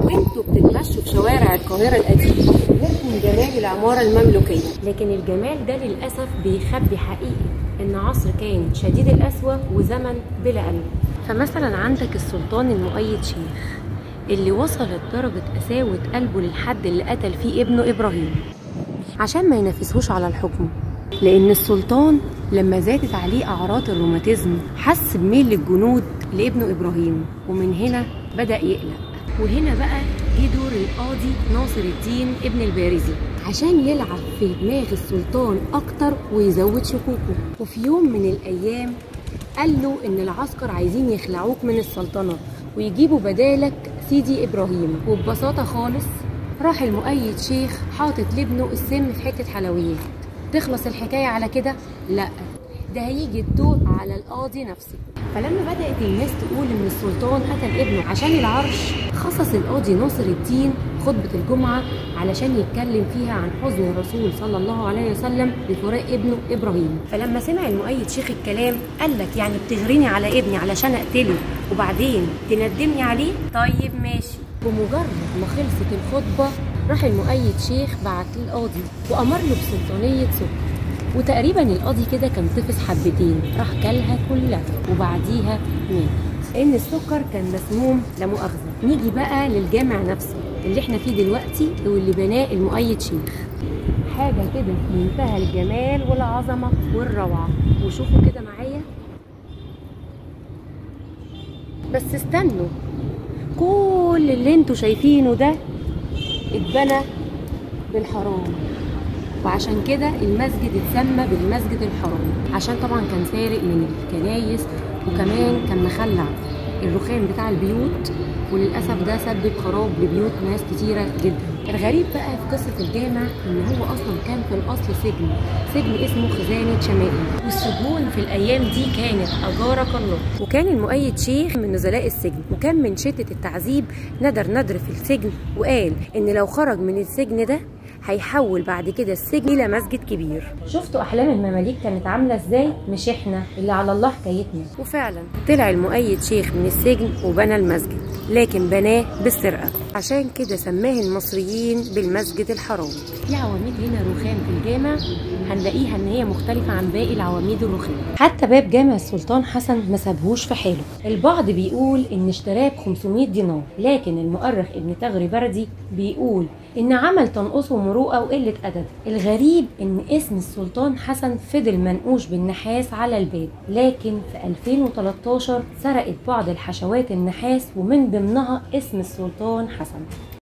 وانتوا بتتمشوا في شوارع القاهرة القديمة لكم جمال العمارة المملوكية لكن الجمال ده للأسف بيخبي حقيقة إن عصر كان شديد القسوة وزمن بلا قلب فمثلا عندك السلطان المؤيد شيخ اللي وصلت درجة قساوة قلبه للحد اللي قتل فيه ابنه إبراهيم عشان ما ينافسهوش على الحكم لأن السلطان لما زادت عليه أعراض الروماتيزم حس بميل الجنود لابنه إبراهيم ومن هنا بدأ يقلق وهنا بقى جه دور القاضي ناصر الدين ابن البارزي عشان يلعب في دماغ السلطان أكتر ويزود شكوكه وفي يوم من الأيام قال له إن العسكر عايزين يخلعوك من السلطنة ويجيبوا بدالك سيدي إبراهيم وببساطة خالص راح المؤيد شيخ حاطط لابنه السم في حتة حلويات تخلص الحكاية على كده؟ لأ ده هيجي الدور على القاضي نفسه فلما بدأت الناس تقول إن السلطان قتل ابنه عشان العرش خصص القاضي ناصر الدين خطبة الجمعة علشان يتكلم فيها عن حزن الرسول صلى الله عليه وسلم بفراق ابنه إبراهيم فلما سمع المؤيد شيخ الكلام قال لك يعني بتغريني على ابني علشان أقتله وبعدين تندمني عليه طيب ماشي بمجرد ما خلصت الخطبة راح المؤيد شيخ بعت للقاضي وأمر له بسلطانية سكر وتقريبا القاضي كده كان طفس حبتين راح كلها كلها وبعديها مات لان السكر كان مسموم لا مؤاخذه نيجي بقى للجامع نفسه اللي احنا فيه دلوقتي واللي بناه المؤيد شيخ حاجه كده في منتهى الجمال والعظمه والروعه وشوفوا كده معايا بس استنوا كل اللي انتوا شايفينه ده اتبنى بالحرام وعشان كده المسجد اتسمى بالمسجد الحرام عشان طبعا كان سارق من الكنايس وكمان كان مخلع الرخام بتاع البيوت وللاسف ده سبب خراب لبيوت ناس كتيره جدا الغريب بقى في قصه الجامع ان هو اصلا كان في الاصل سجن سجن اسمه خزانه شمائل والسجون في الايام دي كانت اجارك الله وكان المؤيد شيخ من نزلاء السجن وكان من شده التعذيب ندر ندر في السجن وقال ان لو خرج من السجن ده هيحول بعد كده السجن الى مسجد كبير شفتوا احلام المماليك كانت عامله ازاي مش احنا اللي على الله حكايتنا وفعلا طلع المؤيد شيخ من السجن وبنى المسجد لكن بناه بالسرقه عشان كده سماه المصريين بالمسجد الحرام في عواميد هنا رخام في الجامع هنلاقيها ان هي مختلفه عن باقي العواميد الرخام حتى باب جامع السلطان حسن ما سابهوش في حاله البعض بيقول ان اشتراه ب 500 دينار لكن المؤرخ ابن تغري بردي بيقول ان عمل تنقصه مروءه وقله ادب الغريب ان اسم السلطان حسن فضل منقوش بالنحاس على الباب لكن في 2013 سرقت بعض الحشوات النحاس ومن ضمنها اسم السلطان حسن